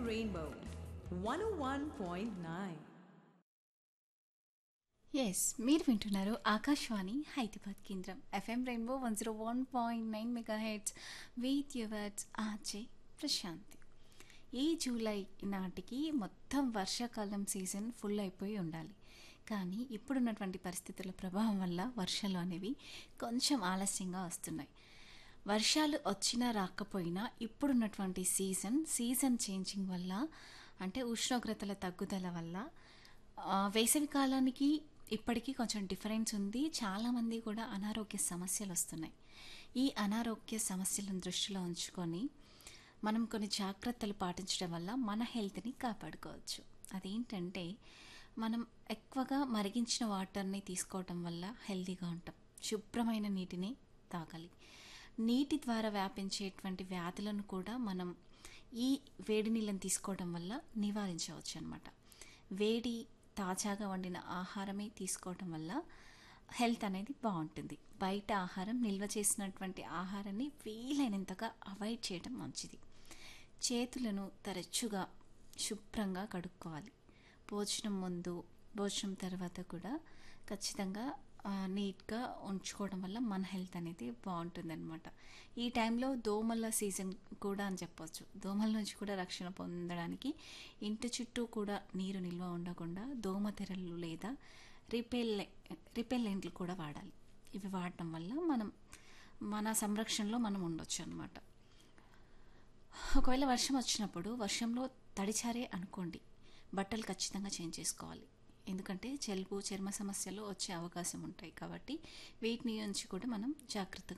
Rainbow 101.9. Yes మీరు వింటున్నారు ఆకాశవాణి హైదరాబాద్ కేంద్రం FM rainbow one zero one point nine mega heads with yours ఆచే ప్రశాంతి ఈ జూలై నాటికి మొత్తం వర్షాకాలం సీజన్ ఫుల్ అయిపోయి ఉండాలి కానీ ఇప్పుడున్నటువంటి పరిస్థితుల ప్రభావం వల్ల వర్షాలు అనేవి కొంచెం ఆలస్యంగా వస్తున్నాయి వర్షాలు వచ్చినా రాకపోయినా ఇప్పుడున్నటువంటి సీజన్ సీజన్ చేంజింగ్ వల్ల అంటే ఉష్ణోగ్రతల తగ్గుదల వల్ల ఆ, వేసవి కాలానికి ఇప్పటికీ కొంచెం డిఫరెన్స్ ఉంది చాలామంది కూడా అనారోగ్య సమస్యలు వస్తున్నాయి ఈ అనారోగ్య సమస్యలను దృష్టిలో ఉంచుకొని మనం కొన్ని జాగ్రత్తలు పాటించడం వల్ల మన హెల్త్ని కాపాడుకోవచ్చు అదేంటంటే మనం ఎక్కువగా మరిగించిన వాటర్ని తీసుకోవటం వల్ల హెల్తీగా ఉంటాం శుభ్రమైన నీటిని తాగాలి నీటి ద్వారా వ్యాపించేటువంటి వ్యాధులను కూడా మనం ఈ వేడి నీళ్ళని తీసుకోవడం వల్ల నివారించవచ్చు అనమాట వేడి తాజాగా వండిన ఆహారమే తీసుకోవడం వల్ల హెల్త్ అనేది బాగుంటుంది బయట ఆహారం నిల్వ చేసినటువంటి ఆహారాన్ని వీలైనంతగా అవాయిడ్ చేయడం మంచిది చేతులను తరచుగా శుభ్రంగా కడుక్కోవాలి భోజనం ముందు భోజనం తర్వాత కూడా ఖచ్చితంగా ఆ, నీట్గా ఉంచుకోవడం వల్ల మన హెల్త్ అనేది బాగుంటుందన్నమాట ఈ టైంలో దోమల సీజన్ కూడా అని చెప్పొచ్చు దోమల నుంచి కూడా రక్షణ పొందడానికి ఇంటి చుట్టూ కూడా నీరు నిల్వ ఉండకుండా దోమ తెరలు లేదా రిపెల్ రిపెల్లెంట్లు కూడా వాడాలి ఇవి వాడటం వల్ల మనం మన సంరక్షణలో మనం ఉండొచ్చు అనమాట ఒకవేళ వర్షం వచ్చినప్పుడు వర్షంలో తడిచారే అనుకోండి బట్టలు ఖచ్చితంగా చేంజ్ చేసుకోవాలి ఎందుకంటే జలుబు చర్మ సమస్యలు వచ్చే అవకాశం ఉంటాయి కాబట్టి వీటిని నుంచి కూడా మనం జాగ్రత్తగా